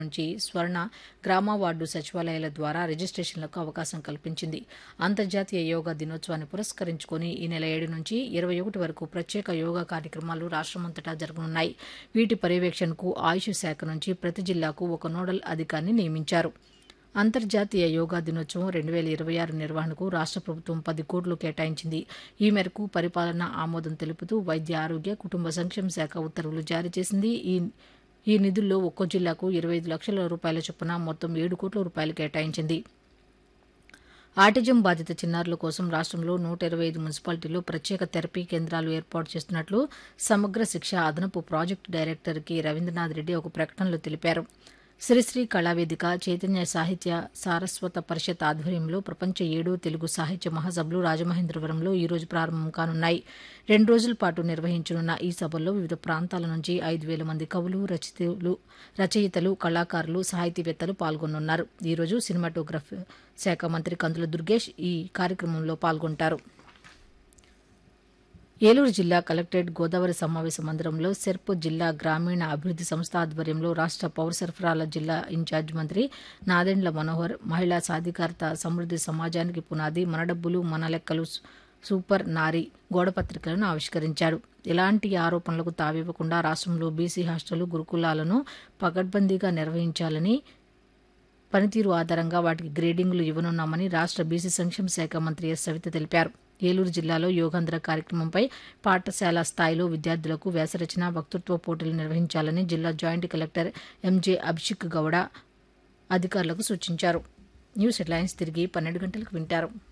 నుంచి స్వర్ణ గ్రామ వార్డు సచివాలయాల ద్వారా రిజిస్ట్రేషన్లకు అవకాశం కల్పించింది అంతర్జాతీయ యోగా దినోత్సవాన్ని పురస్కరించుకుని ఈ నెల ఏడు నుంచి ఇరవై ఒకటి వరకు ప్రత్యేక యోగా కార్యక్రమాలు రాష్ట్రమంతటా జరగనున్నాయి వీటి పర్యవేక్షణకు ఆయుష్ శాఖ నుంచి ప్రతి జిల్లాకు ఒక నోడల్ అధికారిని నియమించారు అంతర్జాతీయ యోగా దినోత్సవం రెండు వేల ఇరవై ఆరు నిర్వహణకు రాష్ట్ర ప్రభుత్వం పది కోట్లు కేటాయించింది ఈ మేరకు పరిపాలన ఆమోదం తెలుపుతూ వైద్య ఆరోగ్య కుటుంబ సంక్షేమ శాఖ ఉత్తర్వులు జారీ చేసింది ఈ ఈ నిధుల్లో ఒక్కో జిల్లాకు ఇరవై ఐదు లక్షల రూపాయల చొప్పున మొత్తం ఏడు కోట్ల రూపాయలు కేటాయించింది ఆటిజం బాధిత చిన్నారుల కోసం రాష్ట్రంలో నూట ఇరవై ఐదు మున్సిపాలిటీల్లో ప్రత్యేక థెరపీ కేంద్రాలు ఏర్పాటు చేస్తున్నట్లు సమగ్ర శిక్ష అదనపు project director K Ravindranath Reddy ఒక ప్రకటనలో తెలిపారు శ్రీశ్రీ కళావేదిక చైతన్య సాహిత్య సారస్వత పరిషత్ ఆధ్వర్యంలో ప్రపంచ ఏడో తెలుగు సాహిత్య మహాసభలు రాజమహేంద్రవరంలో ఈ రోజు ప్రారంభం కానున్నాయి రెండు రోజుల పాటు నిర్వహించనున్న ఈ సభల్లో వివిధ ప్రాంతాల నుంచి ఐదు వేల మంది కవులు రచయితలు రచయితలు కళాకారులు సాహితీవేత్తలు పాల్గొనున్నారు ఈ రోజు సినిమాటోగ్రఫీ శాఖ మంత్రి కందుల దుర్గేష్ ఈ కార్యక్రమంలో పాల్గొంటారు ఏలూరు జిల్లా కలెక్టరేట్ గోదావరి సమావేశ మందిరంలో సెర్ప్ జిల్లా గ్రామీణ అభివృద్ది సంస్థ ఆధ్వర్యంలో రాష్ట్ర పౌర సరఫరాల జిల్లా ఇన్ఛార్జ్ మంత్రి నాదెండ్ల మనోహర్ మహిళా సాధికారత సమృద్ది సమాజానికి పునాది మన డబ్బులు మన లెక్కలు సూపర్ నారి గోడపత్రికలను ఆవిష్కరించారు ఎలాంటి ఆరోపణలకు తావివ్వకుండా రాష్ట్రంలో బీసీ హాస్టళ్లు గురుకులాలను పకడ్బందీగా నిర్వహించాలని పనితీరు ఆధారంగా వాటికి గ్రేడింగులు ఇవ్వనున్నామని రాష్ట్ర బీసీ సంక్షేమ శాఖ మంత్రి ఎస్ సవిత తెలిపారు ఏలూరు జిల్లాలో యోగాంధ్ర కార్యక్రమంపై పాఠశాల స్థాయిలో విద్యార్థులకు వ్యాసరచన వక్తృత్వ పోటీలు నిర్వహించాలని జిల్లా joint collector MJ Abhishek Gowda అధికారులకు సూచించారు న్యూస్ హెడ్లైన్స్ తిరిగి పన్నెండు గంటలకు వింటారు